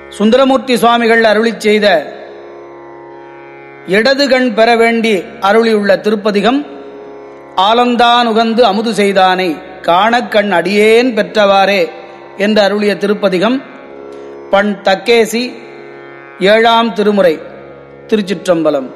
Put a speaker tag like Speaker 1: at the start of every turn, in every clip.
Speaker 1: சுந்தரமூர்த்தி சுவாமிகள் அருளிச் செய்த இடது கண் பெற வேண்டி அருளியுள்ள திருப்பதிகம் ஆலந்தான் உகந்து அமுது செய்தானை காணக் கண் அடியேன் பெற்றவாறே என்று அருளிய திருப்பதிகம் பண் தக்கேசி ஏழாம் திருமுறை திருச்சிற்றம்பலம்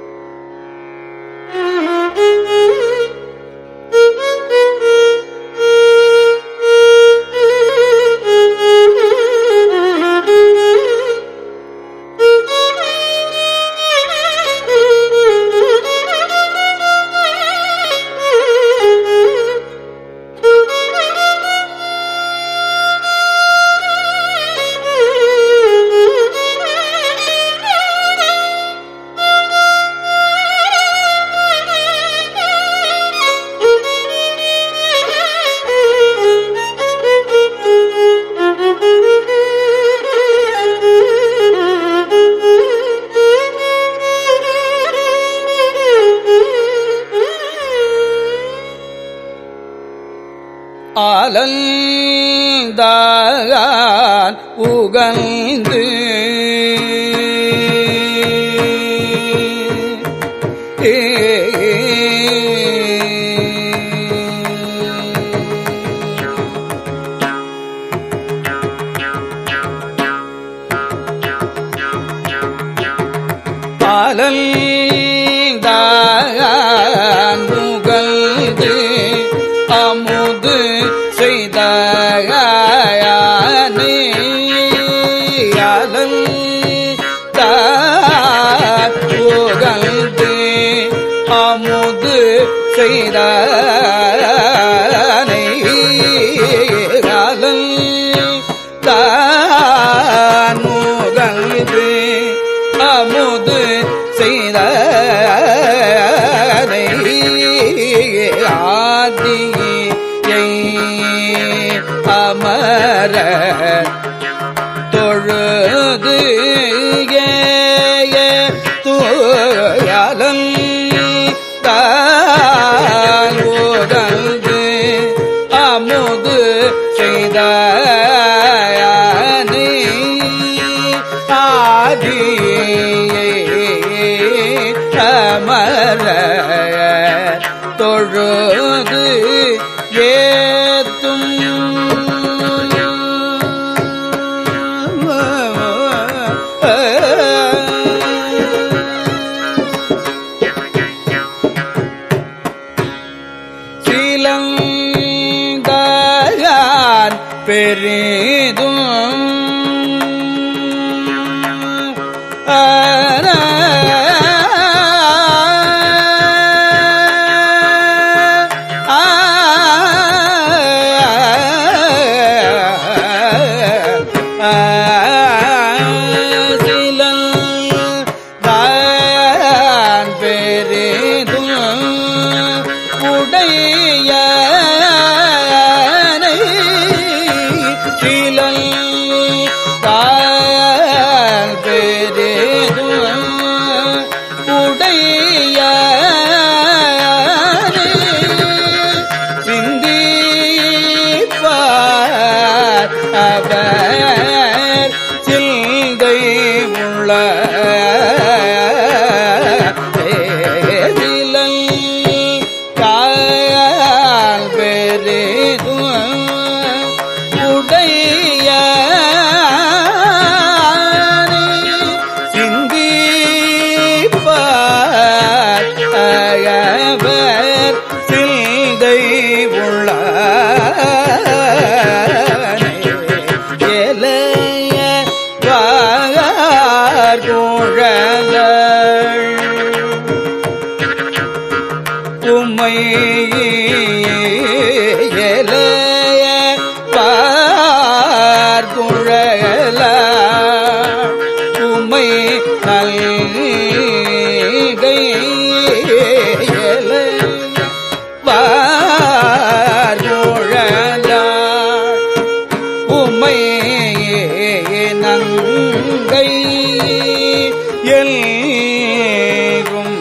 Speaker 1: ஆலந்தான் உகந்து பாலந்தான் முகழ்ந்து அமுது செய்தாயானே அலந்தான் புகழ்ந்து அமுது செய்தானை அலந்தான் முகழ்ந்து அமுது செய்தானை ஆதியை அமர தொழுது தூயலம் தாழ்ந்து அமுது செய்தானே ஆதியை அமர தொழுது ஏத்தும் சிலங்கான் பெரிதும் சிலங்கான் பெரிதும் உடைய சிலல் தால் பெரிதும் உடைய சிந்திப்பார் அவர் சிந்தை உள்ள பேரிலல் காயால் பெரிதும் உடைய சிந்திப்பார் அகவர் சிந்தை உள்ள எலைய வார் குழலள் உம்மை எலைய பார்குழல உம்மை நல்கை எலைய பார்குழல உம்மை நங்கை எல்கும்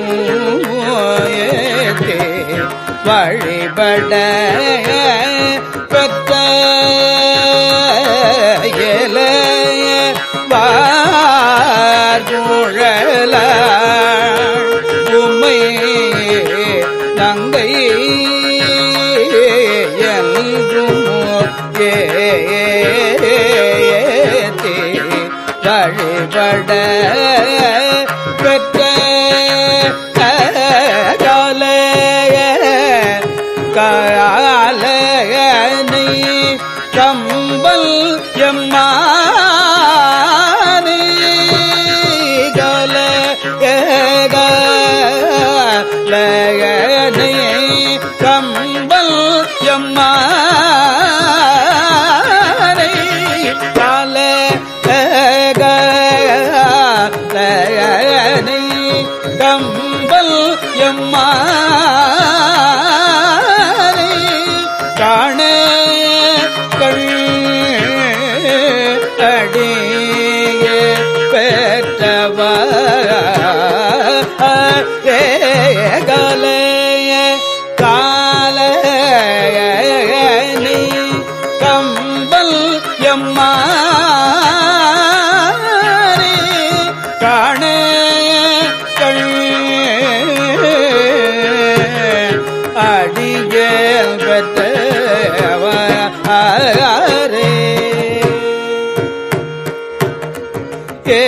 Speaker 1: ஏத்தே வழிபட பெற்ற இளைய ஏத்தி வழிபட பெற்ற காலைய காலையனை கம்பல் எம்மானி காலையனை கம்பல் எம்மானை காலையனை கம்பல் எம்மானை காண கண் அடிய பெற்றவ கலைய காலையனி கம்பல் எம்மாரி காண கண் அடியல் பெற்றவரே ஏ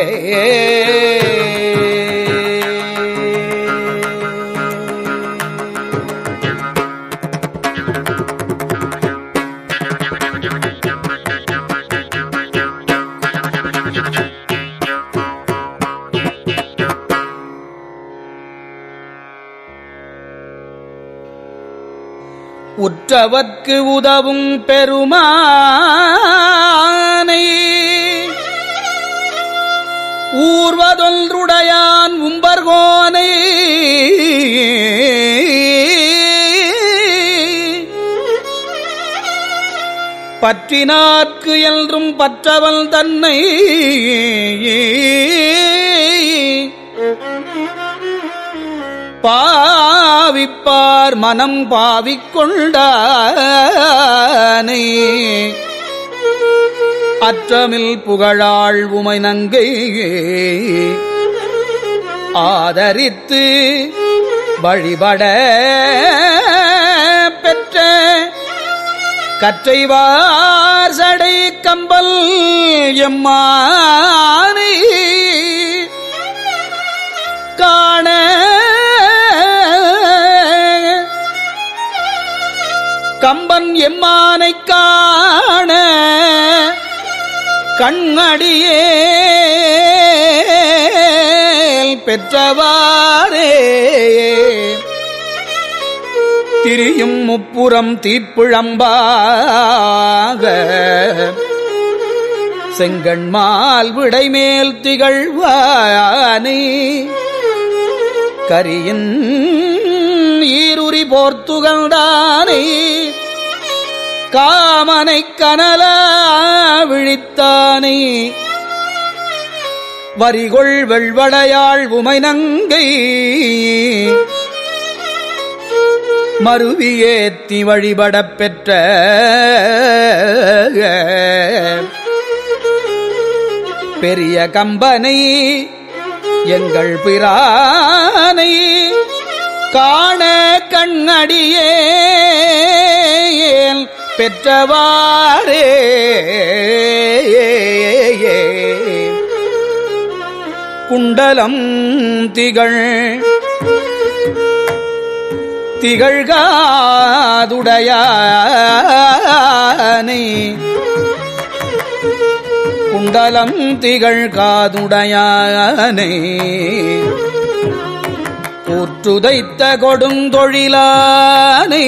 Speaker 1: உற்றவர்க்கு உதவும் பெருமானை ஊர்வதொன்றுடையான் உம்பர்கோனை பற்றினார்க்கு என்றும் பற்றவன் தன்னை பாவிப்பார் மனம் பாவிக்கொண்டானை அற்றமில் புகழாள் உமை நங்கை ஆதரித்து வழிபட பெற்ற கற்றைவார் சடை கம்பல் எம்மானை காண கம்பன் எம்மானைக் காண கண்ணடியே பெற்றவாரே திரியும் முப்புறம் தீப்பிழம்பாக செங்கண்மால் விடைமேல் திகழ்வானை கரியின் ஈருரி போர்த்துகழ்ந்தானை காமனை கனல விழித்தானை வரிகொள் வெள்வடையாள் உமை நங்கை மருவியேத்தி வழிபடப் பெற்ற பெரிய கம்பனை எங்கள் பிரானை காண கண்ணடியே பெற்றவாரே குண்டலம் திகழ் திகழ்காதுடையானை குண்டலம் திகழ் காதுடையானை கூற்றுதைத்த கொடுந்தொழிலானை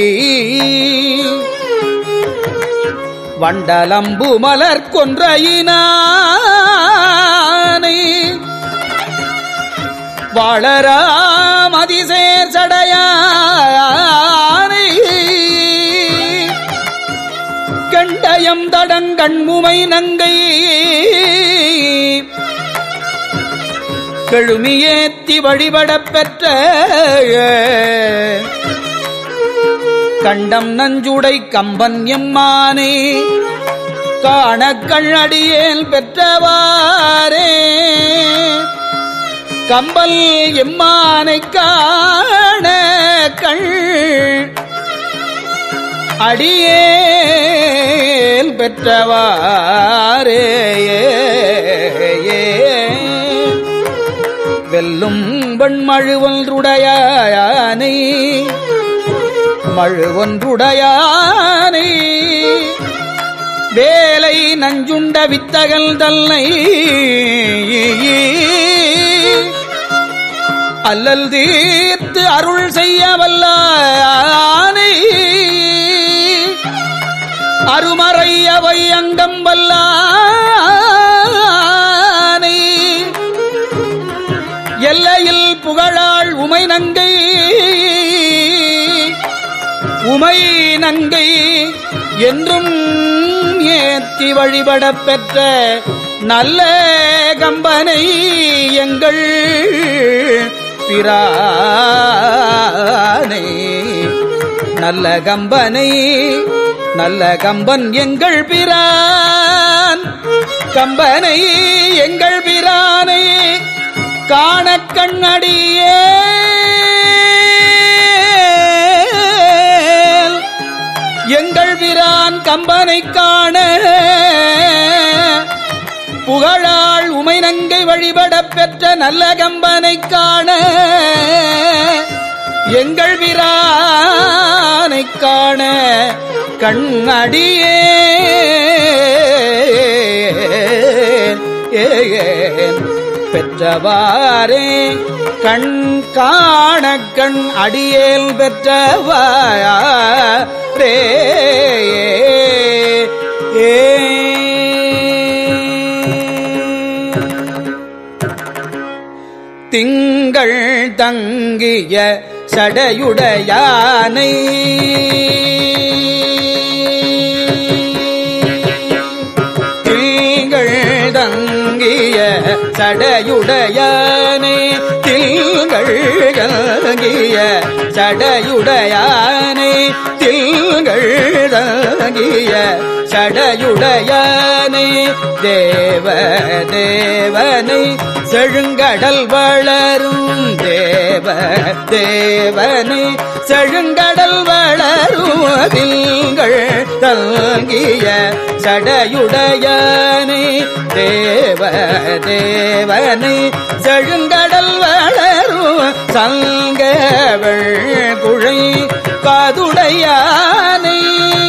Speaker 1: வண்டலம்பு மலர் கொன்றையினானை வளராமதிசேர் சடையானை கண்டயம் தடங்கண்முமை நங்கை கெழுமியேத்தி வழிபடப் பெற்ற கண்டம் நஞ்சுடை கம்பன் எம்மானே காணக்கள் அடியேல் பெற்றவாரே கம்பல் எம்மானை காண கண் அடியே பெற்றவாரே வெல்லும் வெண்மழு ஒன்றுடையானை மழு ஒன்றுடையானை வேலை நஞ்சுண்ட வித்தகல் தல்லை அல்லல் தீர்த்து அருள் செய்ய வல்லானை அருமறையவை அங்கம் வல்லானை எல்லையில் புகழாள் உமை நங்கை உமை நங்கை என்றும் ஏத்தி வழிபடப் பெற்ற நல்ல கம்பனை எங்கள் பிரானை நல்ல கம்பனை நல்ல கம்பன் எங்கள் பிரான் கம்பனை எங்கள் பிரானை காண கண்ணடியே எங்கள் பிரான் கம்பனை காண புகழாள் உமை நங்கை வழிபடப் பெற்ற நல்ல கம்பனை காண எங்கள் பிரானை காண கண்ணடியே ஏன் பெற்றவாரே கண் காண கண் அடியேல் பெற்றவாரே ஏ திங்கள் தங்கிய சடையுடையானை திங்கள் தங்கிய சடையுடையானை திங்கள் தங்கிய சடையுடையானை திங்கள் தங்கிய சடையுடையானை தேவ தேவனை செழுங்கடல் வளரும் தேவ தேவனை செழுங்கடல் வளரும் திங்கள் தங்கிய சடையுடையானை தேவ தேவனை செழுங்கடல் வளரும் சங்கவள் குழை காதுடையானை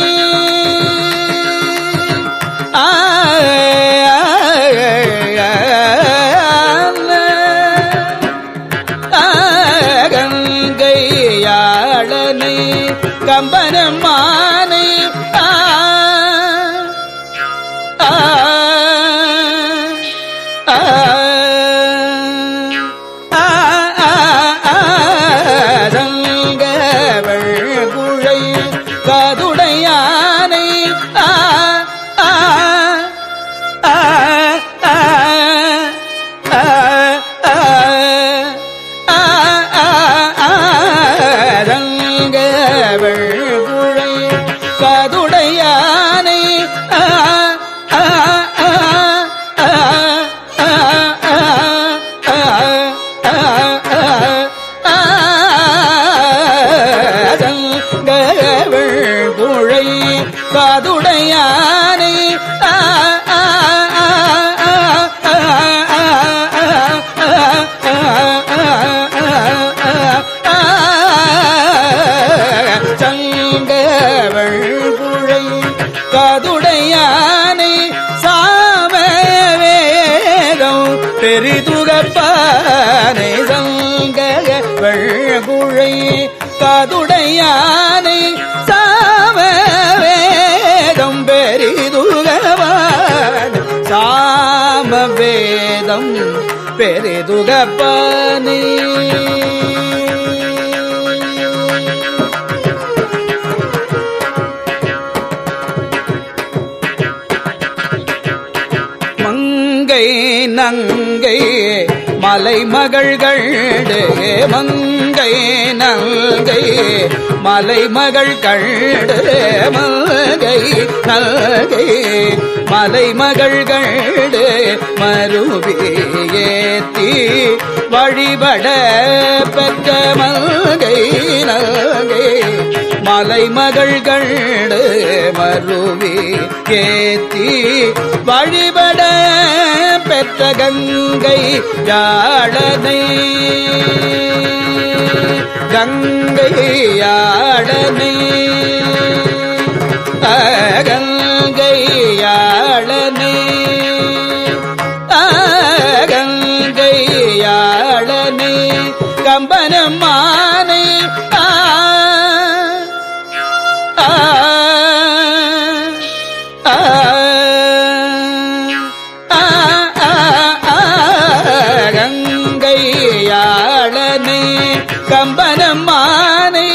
Speaker 1: கங்கையாளனை கம்பனமானை ஆ ஆ ஆ சங்கவள் குழை காதுடையானை ஆ ஆ ஆ ஆ ஆ ஆ ரங்கவள் குழை காதுடையானை ஆ ஆ ஆ ஆ சங்கவள் குழை காதுடையானை ஆ ஆ சங்கவள் குழை காதுடையானை சாம வேதம் பெரிதுகப்பானை சங்கவள் குழை காதுடையானை சாம வேதம் பெரிதுகவான் சாம வேதம் பெரிதுகப்பானை மங்கை நங்கை மலைமகள்கள் மங்கை நங்கை மலைமகள் கண்டு மங்கை நங்கை மலைமகள் கண்டு மறுபியேத்தி வழிபட பெற்ற மங்கை நங்கை மலைமகள் கண்டு மருவி ஏத்தி வழிபட பெற்ற கங்கை யாழனை கங்கை யாழனை அகங்கை யாழனை அகங்கை யாழனை கம்பனமானை ஆ ஆ ஆ ஆ ஆ ஆ கங்கை யாழனை கம்பனமானை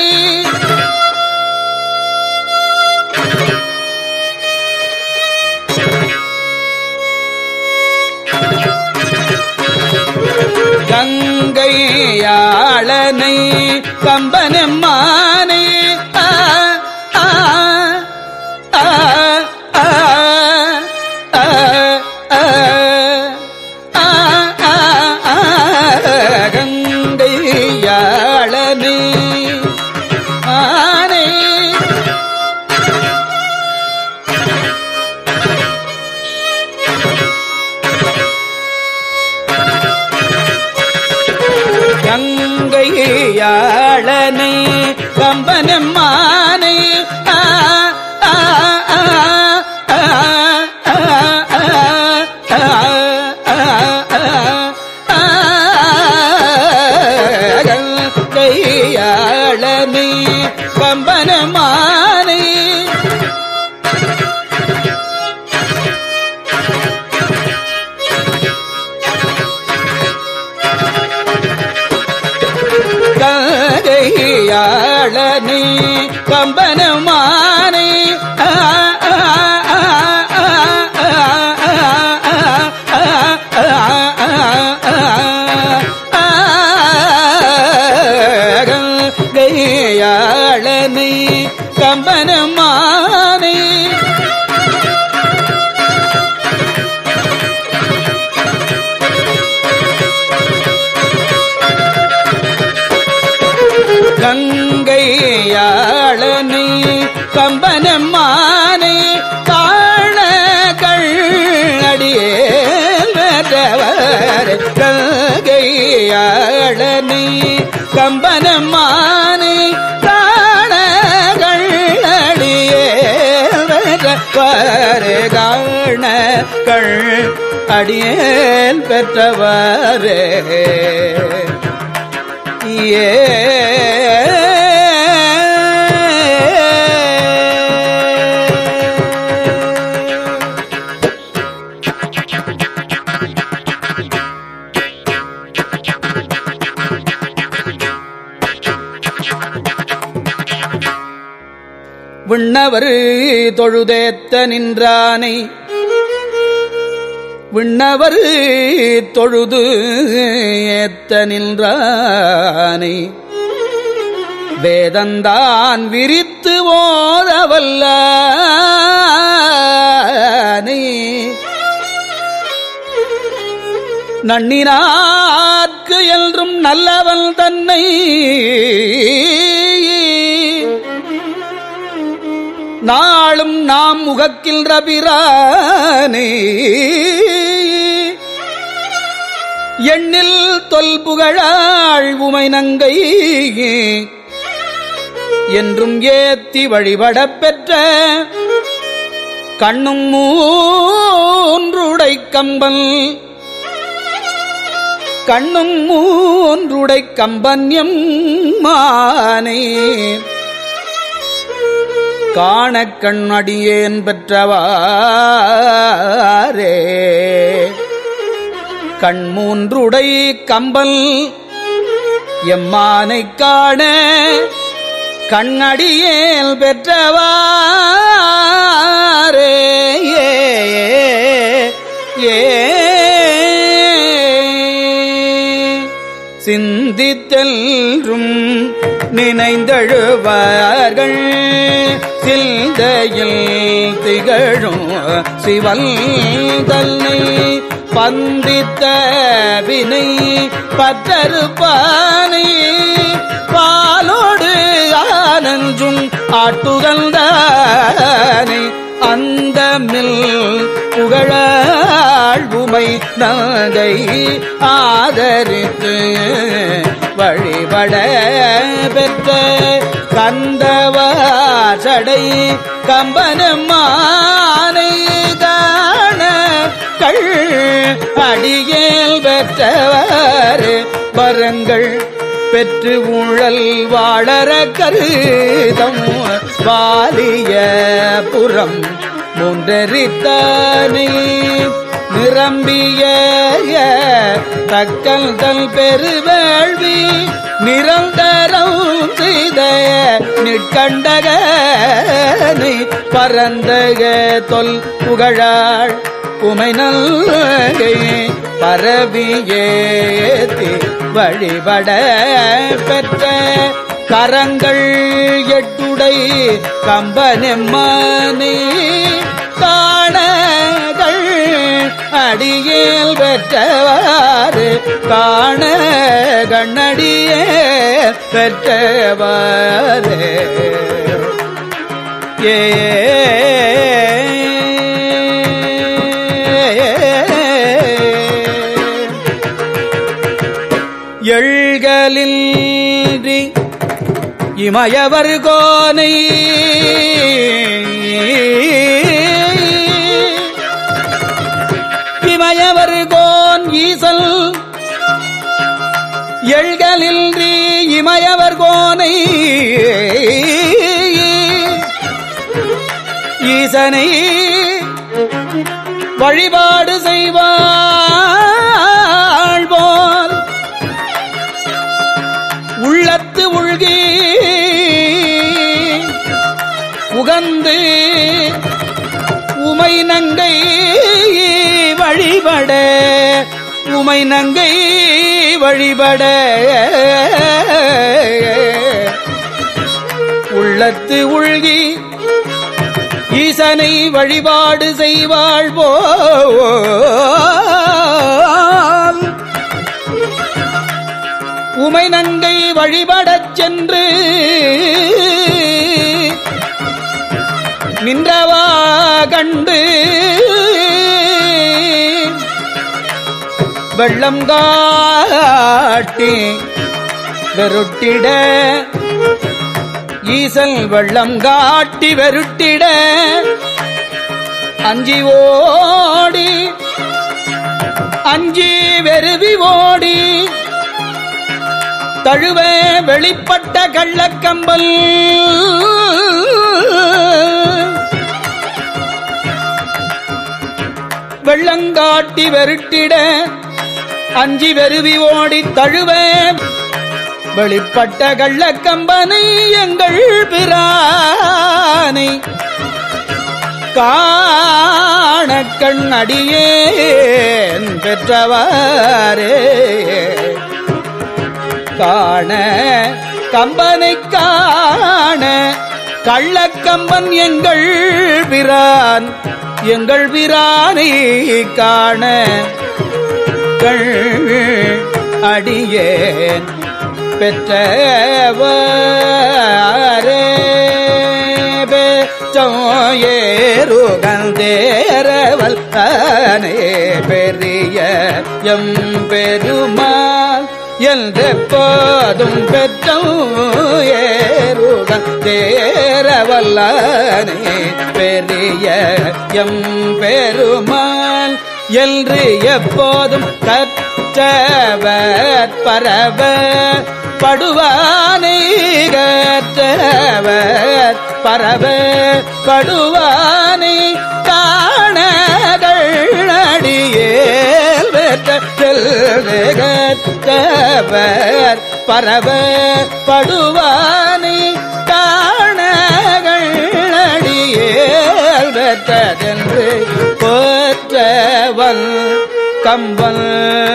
Speaker 1: கங்கை யாழனை கம்பனம்மானை ஆ ஆ ஆ ஆ ஆ ஆ ஆ ஆ கங்கை யாழனை ஆனை கங்கை யாழனை கம்பனம்மானை ஆ ஆ ஆ ஆ ஆ ஆ ஆ ஆ கங்கை யாழனை கம்பனமானை கையாளனை கம்பனமானை ஆ, ஆ, ஆ, ஆ, ஆ, ஆ, ஆ, ஆ, ஆ, கையாளனை கம்பனமானை கங்கை யாழனை கம்பனம்மானை காண கள்ளடியே மற்றவர் கங்கை யாழனை கம்பனம்மானை காண கள்ளடியே மற்றவர் காண கள் அடியேன் பெற்றவரே ஏ விண்ணவர் தொழுதேத்த நின்றானை விண்ணவர் தொழுது ஏத்த நின்றானை வேதந்தான் விரித்து ஓதவல்லானை நன்னினார்க்கு என்றும் நல்லவன் தன்னை நாளும் நாம் முகக்கின்ற பிரானே எண்ணில் தொல் புகழாள் உமை நங்கை என்றும் ஏத்தி வழிபடப் பெற்ற கண்ணும் மூன்றுடை கம்பன் கண்ணும் மூன்றுடை கம்பன்யம் மானே காணக் கண்ணடியேன் பெற்றவாரே கண்மூன்றுடை கம்பல் எம்மானைக் காண கண்ணடியேல் பெற்றவாரே ஏ ஏ சிந்தித்தெல்றும் நினைந்தழுவார்கள் சிந்தையில் திகழும் சிவல் தன்னை பந்தித்த வினை பற்றறுப்பானை பாலோடு ஆனஞ்சும் ஆட்டுகந்தானே நங்கை ஆதரித்து வழிபட பெற்ற கந்தவார் சடை கம்பனம்மானை காண கள் அடியேல் பெற்றவர் வரங்கள் பெற்று ஊழல் வாழற கருதம் வாலிய புறம் மூன்றரித்தானே நிரம்பிய தக்கல் தல் பெருவேள்வி நிரந்தரம் செய்த நிற்கண்டகனை பரந்தக தொல் புகழாள் உமை நல்கை பரவியேத்தி வழிபட பெற்ற கரங்கள் எட்டுடை கம்பனெம்மானே காணகள் அடியேல் பெற்றவாறு காண கண்ணடியே பெற்றவாறு ஏ எழ்களின்றி இமயவர் கோனை இமயவர் கோன் ஈசல் எழ்களின்றி இமயவர் கோனை ஈசனை வழிபாடு செய்வாள் போல் உள்ளத்து உள்கி உகந்து உமை நங்கை வழிபட உமை நங்கை வழிபட உள்ளத்து உள்கி ஈசனை வழிபாடு செய்வாள் போல் உமை நங்கை வழிபடச் சென்று நின்றவா கண்டு வெள்ளம் காட்டி வெருட்டிட ஈசல் வெள்ளம் காட்டி வெருட்டிட அஞ்சி ஓடி அஞ்சி வெறுவி ஓடி தழுவ வெளிப்பட்ட கள்ளக்கம்பல் வெள்ளங்காட்டி வெருட்டிட அஞ்சி வெறுவி ஓடி தழுவ வெளிப்பட்ட கள்ளக்கம்பனை எங்கள் பிரானை காண கண் அடியேன் பெற்றவாரே காண கம்பனை காண கள்ளக்கம்பன் எங்கள் பிரான் எங்கள் பிரானை காண கள் அடியேன் பெற்றவாரே ஏறுகந்தேரவல் தானே பெரிய எம் பெருமாள் என்றெப்போதும் பெற்றோம் ஏறுகள் தேரவல்லானே பெரிய எம் பெருமாள் என்று எப்போதும் கற்றவர் பரவ படுவானை கற்றவர் பரவ படுவானை காணகள் அடியேல் கற்றவர் பரவ படுவானை காணகள் அடியேல் பெற்றதென்று போற்றவன் கம்பன்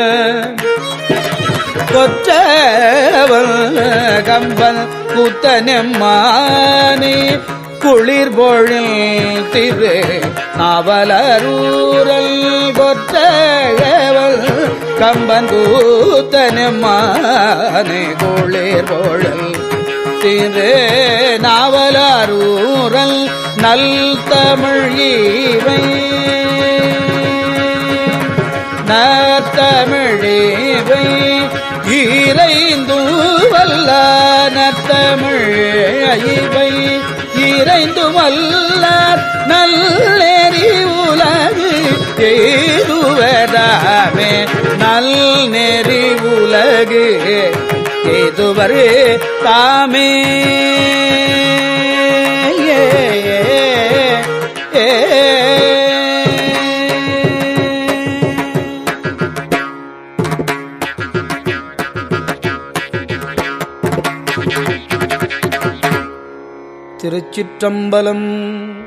Speaker 1: கொற்றவன் கம்பன் கூத்தனெம்மானே குளிர் பொழில் திரு நாவலரூரல் கொற்றவள் கம்பன் கூத்தனெம்மானே குளிர் பொழில் திரு நாவலரூரல் நல் தமிழ் ஈவை நத்தமிழேவை ஈரைந்து வல்ல நத்தமிழ் ஐவை ஈரைந்து வல்ல நல்லெறி உலகு எய்துவதாமே நல் நெறி உலகு எய்துவர் தாமே ஏ, ஏ, ஏ. திருச்சிற்றம்பலம்